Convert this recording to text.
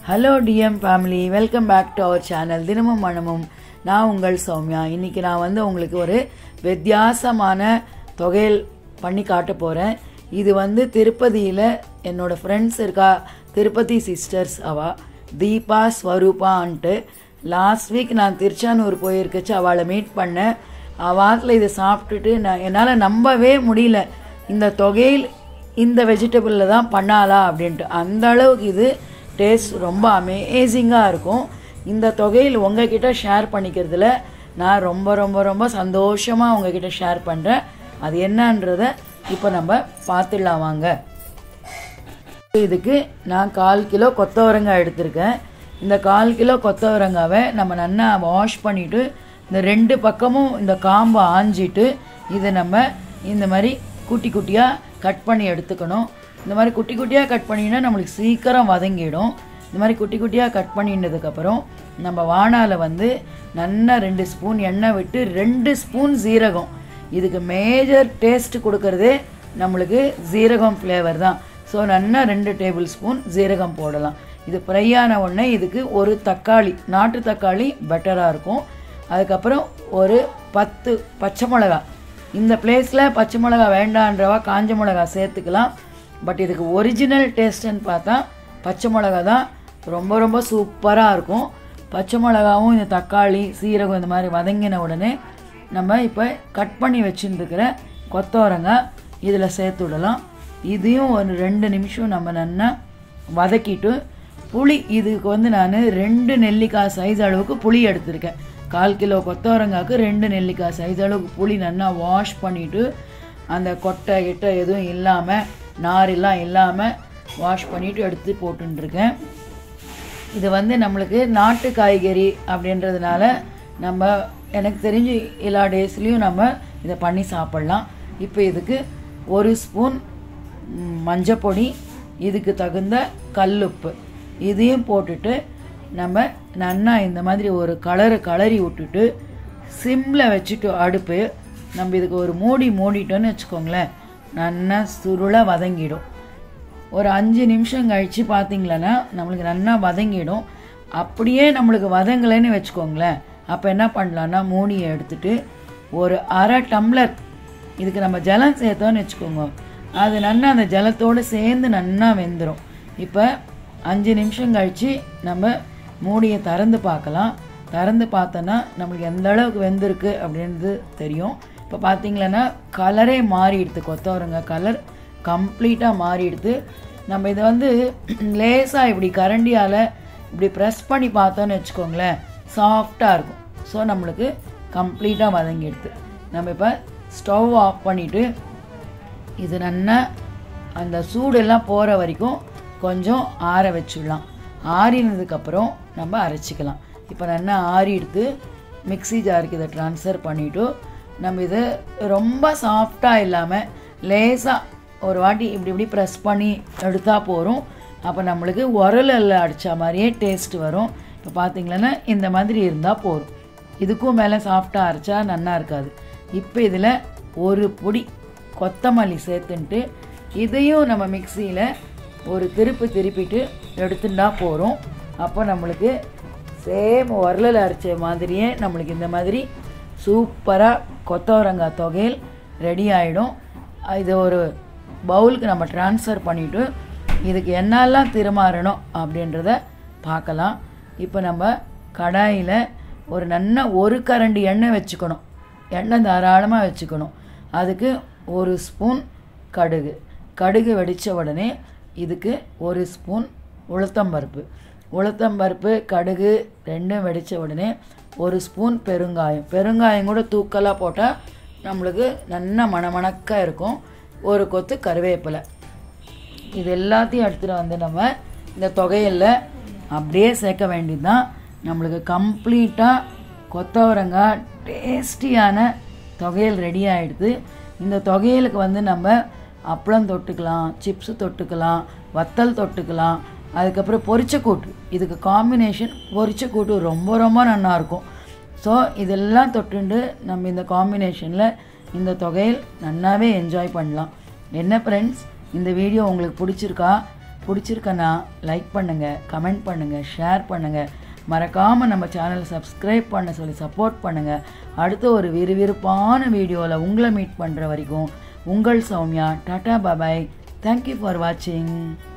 hello DM family welcome back to our channel தினமும் மனமும் நான் உங்கள் சௌமியா இன்னைக்கு நான் வந்து உங்களுக்கு ஒரு வித்தியாசமான தொகையல் பண்ணி காட்ட போகிறேன் இது வந்து திருப்பதியில் என்னோட ஃப்ரெண்ட்ஸ் இருக்கா திருப்பதி சிஸ்டர்ஸ் அவா தீபா ஸ்வரூபான்ட்டு லாஸ்ட் வீக் நான் திருச்சானூர் போயிருக்கச்சு அவளை மீட் பண்ணேன் அவாத்தில் இதை சாப்பிட்டுட்டு நான் என்னால் நம்பவே முடியல இந்த தொகையில் இந்த வெஜிடபிளில் தான் பண்ணாலா அப்படின்ட்டு அந்த அளவுக்கு இது டேஸ்ட் ரொம்ப அமேசிங்காக இருக்கும் இந்த தொகையில் உங்ககிட்ட ஷேர் பண்ணிக்கிறதுல நான் ரொம்ப ரொம்ப ரொம்ப சந்தோஷமாக உங்ககிட்ட ஷேர் பண்ணுறேன் அது என்னன்றதை இப்போ நம்ம பார்த்துடலாம் வாங்க இதுக்கு நான் கால் கிலோ கொத்தவரங்காய் எடுத்திருக்கேன் இந்த கால் கிலோ கொத்தவரங்காவை நம்ம நல்லா வாஷ் பண்ணிவிட்டு இந்த ரெண்டு பக்கமும் இந்த காம்பை ஆஞ்சிட்டு இதை நம்ம இந்த மாதிரி குட்டி குட்டியாக கட் பண்ணி எடுத்துக்கணும் இந்த மாதிரி குட்டி குட்டியாக கட் பண்ணினா நம்மளுக்கு சீக்கிரம் வதங்கிடும் இந்த மாதிரி குட்டி குட்டியாக கட் பண்ணினதுக்கப்புறம் நம்ம வானால வந்து நல்லா ரெண்டு ஸ்பூன் எண்ணெய் விட்டு ரெண்டு ஸ்பூன் சீரகம் இதுக்கு மேஜர் டேஸ்ட் கொடுக்கறதே நம்மளுக்கு ஜீரகம் ஃப்ளேவர் தான் ஸோ நல்லா ரெண்டு டேபிள் ஸ்பூன் ஜீரகம் போடலாம் இது ஃப்ரை ஆன உடனே இதுக்கு ஒரு தக்காளி நாட்டு தக்காளி பெட்டராக இருக்கும் அதுக்கப்புறம் ஒரு பத்து பச்சை மிளகா இந்த பிளேஸில் பச்சை மிளகா வேண்டான்றவா காஞ்ச மிளகா சேர்த்துக்கலாம் பட் இதுக்கு ஒரிஜினல் டேஸ்ட்டுன்னு பார்த்தா பச்சை மிளகா தான் ரொம்ப ரொம்ப சூப்பராக இருக்கும் பச்சை மிளகாவும் இந்த தக்காளி சீரகம் இந்த மாதிரி வதங்கின உடனே நம்ம இப்போ கட் பண்ணி வச்சுருக்கிற கொத்தவரங்காய் இதில் சேர்த்து விடலாம் இதையும் ஒரு ரெண்டு நிமிஷம் நம்ம நல்லா வதக்கிட்டு புளி இதுக்கு வந்து நான் ரெண்டு நெல்லிக்காய் சைஸ் அளவுக்கு புளி எடுத்திருக்கேன் கால் கிலோ கொத்தவரங்காய்க்கு ரெண்டு நெல்லிக்காய் சைஸ் அளவுக்கு புளி நல்லா வாஷ் பண்ணிவிட்டு அந்த கொட்டை கிட்டை எதுவும் இல்லாமல் நாரெல்லாம் இல்லாமல் வாஷ் பண்ணிவிட்டு எடுத்து போட்டுருக்கேன் இது வந்து நம்மளுக்கு நாட்டு காய்கறி அப்படின்றதுனால நம்ம எனக்கு தெரிஞ்சு எல்லா டேஸ்லேயும் நம்ம இதை பண்ணி சாப்பிட்லாம் இப்போ இதுக்கு ஒரு ஸ்பூன் மஞ்சப்பொடி இதுக்கு தகுந்த கல்லுப்பு இதையும் போட்டுட்டு நம்ம நன்னா இந்த மாதிரி ஒரு கலரை கலரி விட்டுட்டு சிம்மில் வச்சுட்டு அடுப்பு நம்ம இதுக்கு ஒரு மூடி மூடிட்டோன்னு வச்சுக்கோங்களேன் நல்லா சுருளாக வதங்கிடும் ஒரு அஞ்சு நிமிஷம் கழித்து பார்த்தீங்களன்னா நம்மளுக்கு நல்லா வதங்கிடும் அப்படியே நம்மளுக்கு வதங்கலைன்னு வச்சுக்கோங்களேன் அப்போ என்ன பண்ணலான்னா மூடியை எடுத்துட்டு ஒரு அரை டம்ளர் இதுக்கு நம்ம ஜலம் சேர்த்தோன்னு வச்சுக்கோங்க அது நல்லா அந்த ஜலத்தோடு சேர்ந்து நல்லா வெந்துடும் இப்போ அஞ்சு நிமிஷம் கழித்து நம்ம மூடியை திறந்து பார்க்கலாம் திறந்து பார்த்தோன்னா நம்மளுக்கு எந்த அளவுக்கு வெந்திருக்கு அப்படின்றது தெரியும் இப்போ பார்த்தீங்களன்னா கலரே மாறிடுது கொத்தவரங்காய் கலர் கம்ப்ளீட்டாக மாறிடுது நம்ம இதை வந்து லேசாக இப்படி கரண்டியால் இப்படி ப்ரெஸ் பண்ணி பார்த்தோன்னு வச்சுக்கோங்களேன் சாஃப்டாக இருக்கும் ஸோ நம்மளுக்கு கம்ப்ளீட்டாக வதங்கிடுது நம்ம இப்போ ஸ்டவ் ஆஃப் பண்ணிவிட்டு இது நல்லா அந்த சூடெல்லாம் போகிற வரைக்கும் கொஞ்சம் ஆற வச்சுடலாம் ஆறினதுக்கப்புறம் நம்ம அரைச்சிக்கலாம் இப்போ நல்லா ஆறி எடுத்து மிக்சி ஜாருக்கு இதை ட்ரான்ஸ்ஃபர் பண்ணிவிட்டு நம்ம இது ரொம்ப சாஃப்டாக இல்லாமல் லேசாக ஒரு வாட்டி இப்படி இப்படி ப்ரெஸ் பண்ணி எடுத்தால் போகிறோம் அப்போ நம்மளுக்கு உரலில் அடித்த மாதிரியே டேஸ்ட் வரும் இப்போ பார்த்தீங்களன்னா இந்த மாதிரி இருந்தால் போதும் இதுக்கும் மேலே சாஃப்டாக அரைச்சா நல்லா இருக்காது இப்போ இதில் ஒரு பொடி கொத்தமல்லி சேர்த்துன்ட்டு இதையும் நம்ம மிக்சியில் ஒரு திருப்பு திருப்பிட்டு எடுத்துட்டா போகிறோம் அப்போ நம்மளுக்கு சேம் உரலில் அரைச்ச மாதிரியே நம்மளுக்கு இந்த மாதிரி சூப்பராக கொத்தவரங்காய் தொகையில் ரெடி ஆகிடும் இது ஒரு பவுலுக்கு நம்ம ட்ரான்ஸ்ஃபர் பண்ணிவிட்டு இதுக்கு என்னெல்லாம் திருமாறணும் அப்படின்றத பார்க்கலாம் இப்போ நம்ம கடாயில் ஒரு நல்ல ஒரு கரண்டி எண்ணெய் வச்சுக்கணும் எண்ணெய் தாராளமாக வச்சுக்கணும் அதுக்கு ஒரு ஸ்பூன் கடுகு கடுகு வெடித்த உடனே இதுக்கு ஒரு ஸ்பூன் உளுத்தம்பருப்பு உளுத்தம்பருப்பு கடுகு ரெண்டும் வெடித்த உடனே ஒரு ஸ்பூன் பெருங்காயம் பெருங்காயம் கூட தூக்கலாக போட்டால் நம்மளுக்கு நல்ல மணமணக்க இருக்கும் ஒரு கொத்து கருவேப்பிலை இது எல்லாத்தையும் எடுத்துகிட்டு வந்து நம்ம இந்த தொகையில் அப்படியே சேர்க்க வேண்டியது தான் நம்மளுக்கு கம்ப்ளீட்டாக கொத்தவரங்காய் டேஸ்டியான தொகையல் ரெடி ஆகிடுது இந்த தொகையலுக்கு வந்து நம்ம அப்பளம் தொட்டுக்கலாம் சிப்ஸு தொட்டுக்கலாம் வத்தல் தொட்டுக்கலாம் அதுக்கப்புறம் பொரிச்ச கூட்டு இதுக்கு காம்பினேஷன் பொரிச்ச கூட்டு ரொம்ப ரொம்ப நல்லாயிருக்கும் ஸோ இதெல்லாம் தொட்டுண்டு நம்ம இந்த காம்பினேஷனில் இந்த தொகையில் நல்லாவே என்ஜாய் பண்ணலாம் என்ன ஃப்ரெண்ட்ஸ் இந்த வீடியோ உங்களுக்கு பிடிச்சிருக்கா பிடிச்சிருக்கனா லைக் பண்ணுங்கள் கமெண்ட் பண்ணுங்கள் ஷேர் பண்ணுங்கள் மறக்காமல் நம்ம சேனலை சப்ஸ்கிரைப் பண்ண சொல்லி சப்போர்ட் பண்ணுங்கள் அடுத்த ஒரு விறுவிறுப்பான வீடியோவில் உங்களை மீட் பண்ணுற வரைக்கும் உங்கள் Sowmya tata bye bye thank you for வாட்சிங்